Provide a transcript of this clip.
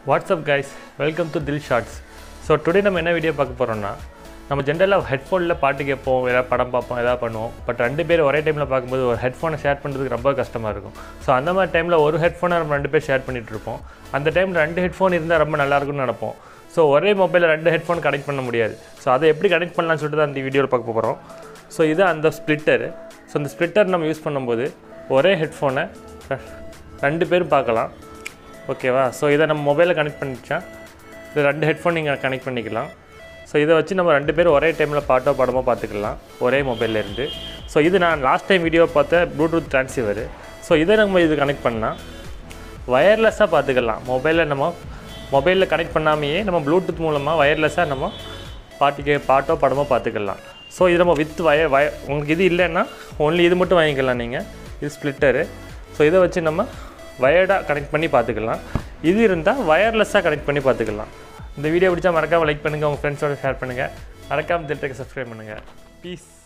WhatsApp guys welcome to this shorts so today நம்ம என்ன video பார்க்க போகிறோம்னா நம்ம ஜென்ரலாக ஹெட்ஃபோனில் பாட்டு கேட்போம் ஏதாவது படம் பார்ப்போம் எதாவது பண்ணுவோம் பட் ரெண்டு பேர் ஒரே டைமில் பார்க்கும்போது ஒரு ஹெட்ஃபோனை ஷேர் பண்ணுறதுக்கு ரொம்ப கஷ்டமாக இருக்கும் ஸோ அந்த மாதிரி டைமில் ஒரு ஹெட்ஃபோனை நம்ம ரெண்டு பேர் ஷேர் பண்ணிகிட்டு இருப்போம் அந்த டைமில் ரெண்டு ஹெட்ஃபோன் இருந்தால் ரொம்ப நல்லா இருக்கும்னு நினைப்போம் ஸோ ஒரே மொபைலில் ரெண்டு ஹெட்ஃபோன் கனெக்ட் பண்ண முடியாது ஸோ அதை எப்படி கனெக்ட் பண்ணலாம்னு சொல்லிட்டு தான் இந்த வீடியோவில் பார்க்க போகிறோம் ஸோ இது அந்த ஸ்ப்ளிட்டரு ஸோ அந்த ஸ்ப்ளிட்டர் நம்ம யூஸ் பண்ணும்போது ஒரே ஹெட்ஃபோனை ரெண்டு பேரும் பார்க்கலாம் ஓகேவா ஸோ இதை நம்ம மொபைலில் கனெக்ட் பண்ணிச்சா இது ரெண்டு ஹெட்ஃபோன் நீங்கள் கனெக்ட் பண்ணிக்கலாம் ஸோ இதை வச்சு நம்ம ரெண்டு பேரும் ஒரே டைமில் பாட்டோ படமோ பார்த்துக்கலாம் ஒரே மொபைல்ல இருந்து ஸோ இது நான் லாஸ்ட் டைம் வீடியோ பார்த்த ப்ளூடூத் ட்ரான்ஸ்ஃபர் ஸோ இதை நம்ம இது கனெக்ட் பண்ணால் வயர்லெஸ்ஸாக பார்த்துக்கலாம் மொபைலில் நம்ம மொபைலில் கனெக்ட் பண்ணாமையே நம்ம ப்ளூடூத் மூலமாக வயர்லெஸ்ஸாக நம்ம பாட்டுக்கு பாட்டோ படமோ பார்த்துக்கலாம் ஸோ இது நம்ம வித் வய வய உங்களுக்கு இது இல்லைன்னா ஒன்லி இது மட்டும் வாங்கிக்கலாம் நீங்கள் இது ஸ்ப்ளிட்டரு ஸோ இதை வச்சு நம்ம வயர்டாக கனெக்ட் பண்ணி பார்த்துக்கலாம் இது இருந்தால் வயர்லெஸ்ஸாக கனெக்ட் பண்ணி பார்த்துக்கலாம் இந்த வீடியோ பிடிச்சா மறக்காமல் லைக் பண்ணுங்கள் உங்கள் ஃப்ரெண்ட்ஸோட ஷேர் பண்ணுங்கள் மறக்காமல் திட்டக்கு சப்ஸ்கிரைப் பண்ணுங்கள் பீஸ்